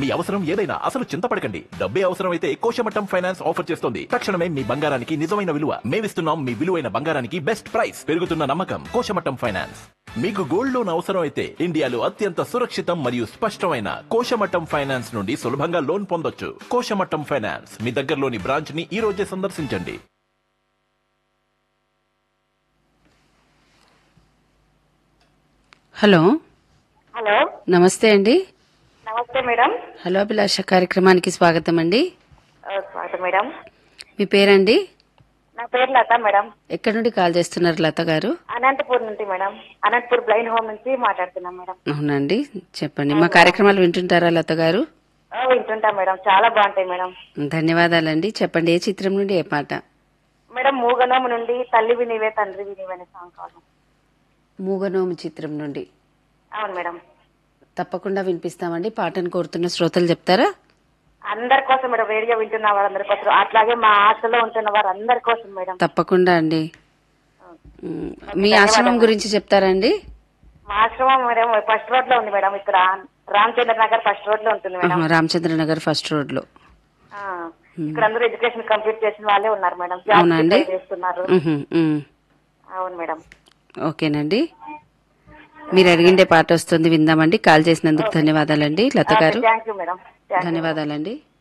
మీ అవసరం ఏదైనా అసలు చింతపడకండి డబ్బే అవసరం అయితే కోశమట్టం ఫైనాన్స్ ఆఫర్ చేస్తోంది తక్షణమే మీ బంగారానికి నిజమైన విలువ మేమిస్తున్నాం మీ విలువైన బంగారానికి బెస్ట్ ప్రైస్ పెరుగుతున్న నమ్మకం కోశమట్టం ఫైనాన్స్ మీకు గోల్డ్ లోన్ అవసరం అయితే ఇండియాలో అత్యంత సురక్షితం మరియు స్పష్టమైన కోశమట్టం ఫైనాన్స్ నుండి సులభంగా లోన్ పొందొచ్చు కోశమట్టం ఫైనాన్స్ మీ దగ్గరలోని బ్రాంచ్ ని ఈ రోజే సందర్శించండి హలో హలో నమస్తే అండి నమస్తే మేడం హలో అభిలాష కార్యక్రమానికి స్వాగతం అండి ఆ, స్వాగతం మేడం మీ పేరండి నా పేరు లత మేడం ఎక్కడి నుండి కాల్ చేస్తున్నారు లత గారు అనంతపూర్ నుంచి మేడం అనంతపూర్ బ్లైండ్ హోమ్ నుంచి మాట్లాడుతున్నాం మేడం అవునండి చెప్పండి మా కార్యక్రమాలు వింటుంటారా లత గారు ఆ, వింటుంటాం మేడం చాలా బాగుంటాయి మేడం ధన్యవాదాలండి చెప్పండి ఏ చిత్రం నుండి ఏ పాట మేడం మూగనోము నుండి తల్లి వినివే తండ్రి వినివే అనే సాంగ్ కావాలి మూగనోము చిత్రం నుండి అవును మేడం తప్పకుండా వినిపిస్తామండి పాటను కోరుతున్న శ్రోతలు చెప్తారా అందరి కోసం మేడం రేడియో వింటున్న వారందరి కోసం అట్లాగే మా హాస్టల్లో ఉంటున్న వారు అందరి కోసం మేడం తప్పకుండా అండి మ్, మీ ఆశ్రమం గురించి చెప్తారండి మా ఆశ్రమం మేడం ఫస్ట్ రోడ్ లో ఉంది మేడం ఇక్కడ రామచంద్ర నగర్ ఫస్ట్ రోడ్ లో ఉంటుంది మేడం ఆహా, రామచంద్ర నగర్ ఫస్ట్ రోడ్ లో ఆ, ఇక్కడ అందరూ ఎడ్యుకేషన్ కంప్లీట్ చేసిన వాళ్ళే ఉన్నారు మేడం అవునా అండి? జాబ్ చేస్తున్నారు మ్హూ, మ్. అవును మేడం ఓకేనండి మీరు అడిగిండే పాట వస్తుంది విందామండి కాల్ చేసినందుకు ధన్యవాదాలండి Latha garu thank you madam thank you ధన్యవాదాలండి